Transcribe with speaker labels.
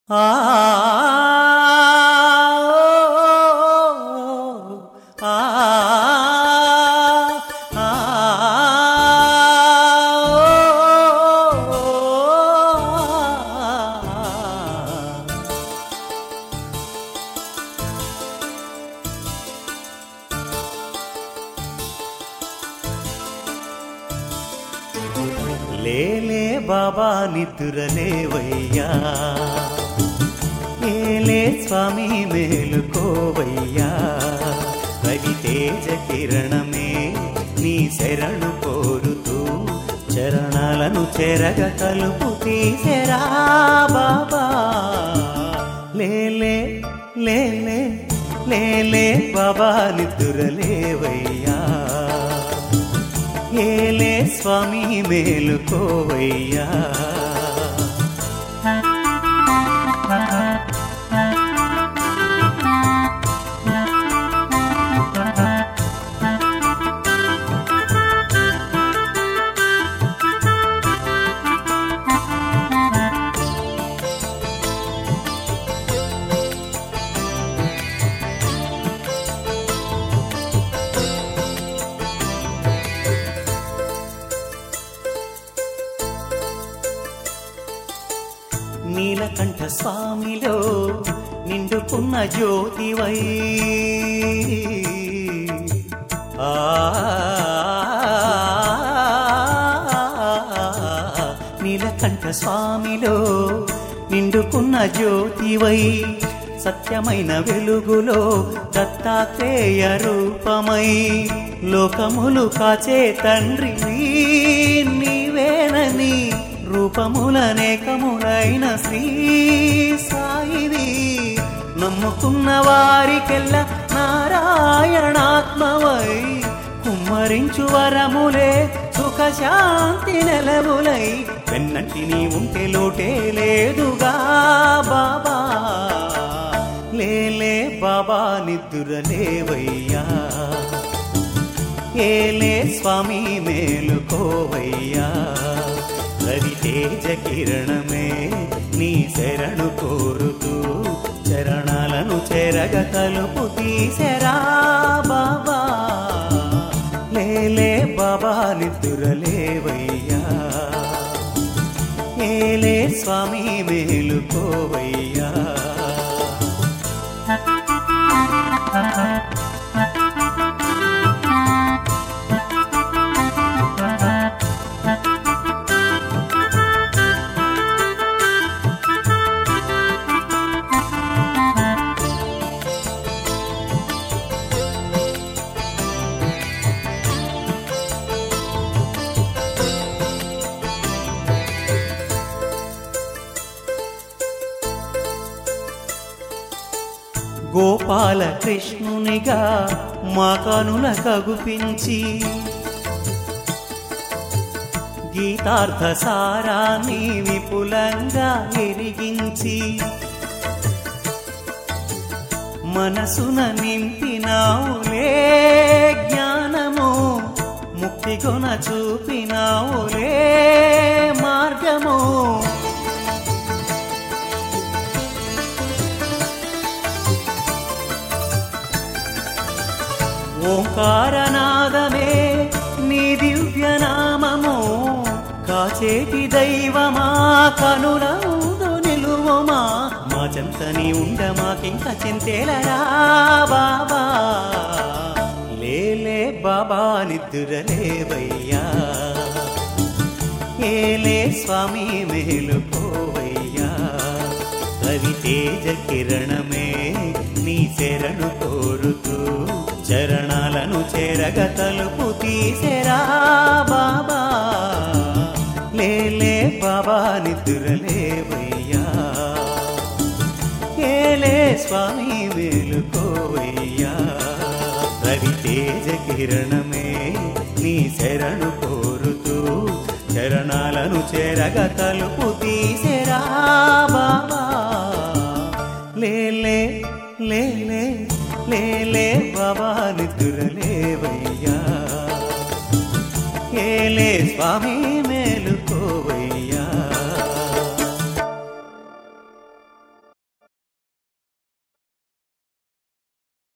Speaker 1: ఆ ఆ లేలే బాబా నిద్రలేవయ్యా ఏలే స్వామి మేలుకోవయ్యా రవి తేజ కిరణమే నీ శరణు కోరుతూ చరణాలను చెరగ కలుపు తీసెరా బాబా లేలే లేలే లేలే బాబా నిద్రలేవయ్యా ఏలే స్వామి మేలుకోవయ్యా నీలకంఠ స్వామిలో నిండుకున్న జ్యోతివై ఆ నీలకంఠ స్వామిలో నిండుకున్న జ్యోతివై సత్యమైన వెలుగులో దత్తాత్రేయ రూపమై లోకములు కాచే తండ్రి నీవేనని రూపములనేకములైన శ్రీ సాయివి నమ్ముకున్న వారికెల్ల నారాయణాత్మవై కుమ్మరించు వరములే సుఖ శాంతి నెలవులై వెన్నంటి నీ ఉంటే లోటే లేదుగా బాబా లేలే బాబా నిద్దురలేవయ్యా ఏలే స్వామి మేలుకోవయ్యా రవి తేజ కిరణమే నీ శరణు కోరుతూ చరణాలను చెరగ కలుపు తీసెరా బాబా లేలే బాబా నిద్దురలేవయ్యా ఏలే స్వామి మేలుకోవయ్యా గోపాల కృష్ణునిగా మా కనుల కగుపించి గీతార్థ సారాన్ని విపులంగా ఎరిగించి మనసున నింపినావులే జ్ఞానము ముక్తి కొన చూపినావులే మార్గము ఓంకారనాదమే నీ దివ్యనామము కాచేటి దైవమా కనులందు నిలువమా మా చెంతని ఉండ మాకింక చింతేలరా బాబా లేలే బాబా నిద్దురలేవయ్యా ఏలే స్వామి మేలుకోవయ్యా రవి తేజ కిరణమే నీ శరణు కోరుతూ చరణాలను చెరగ తలుపు తీసెరా బాబా లేలే బాబా నిద్రలేవయ్యా ఏలే స్వామి మేలుకోవయ్యా రవి తేజ కిరణమే నీ శరణు కోరుతూ చరణాలను చెరగ తలుపు తీసెరా బాబా లేలే లేలే లేలే బాబా నిద్రలేవయ్యా ఏలే స్వామి